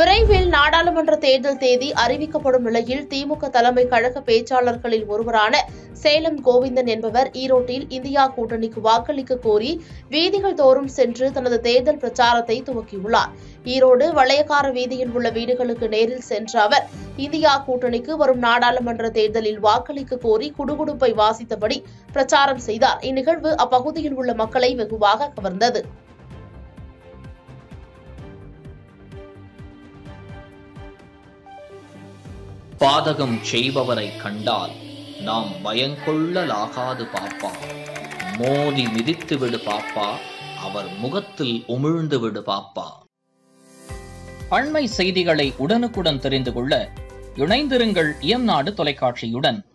விரைவில் நாடாளுமன்ற தேர்தல் தேதி அறிவிக்கப்படும் நிலையில் திமுக தலைமை கழக பேச்சாளர்களில் ஒருவரான சேலம் கோவிந்தன் என்பவர் ஈரோட்டில் இந்தியா கூட்டணிக்கு வாக்களிக்க கோரி வீதிகள் தோறும் சென்று தனது தேர்தல் பிரச்சாரத்தை துவக்கியுள்ளார் ஈரோடு வளையக்கார வீதியில் உள்ள வீடுகளுக்கு நேரில் சென்ற அவர் இந்தியா கூட்டணிக்கு வரும் நாடாளுமன்ற தேர்தலில் வாக்களிக்க கோரி குடுகுடுப்பை வாசித்தபடி பிரச்சாரம் செய்தார் இந்நிகழ்வு அப்பகுதியில் உள்ள மக்களை வெகுவாக கவர்ந்தது பாதகம் செய்பவரை கண்டால் நாம் பயங்கொள்ளலாகாது பாப்பா மோதி மிதித்து விடு பாப்பா அவர் முகத்தில் உமிழ்ந்து விடு பாப்பா அண்மை செய்திகளை உடனுக்குடன் தெரிந்து கொள்ள இணைந்திருங்கள் இயம்நாடு தொலைக்காட்சியுடன்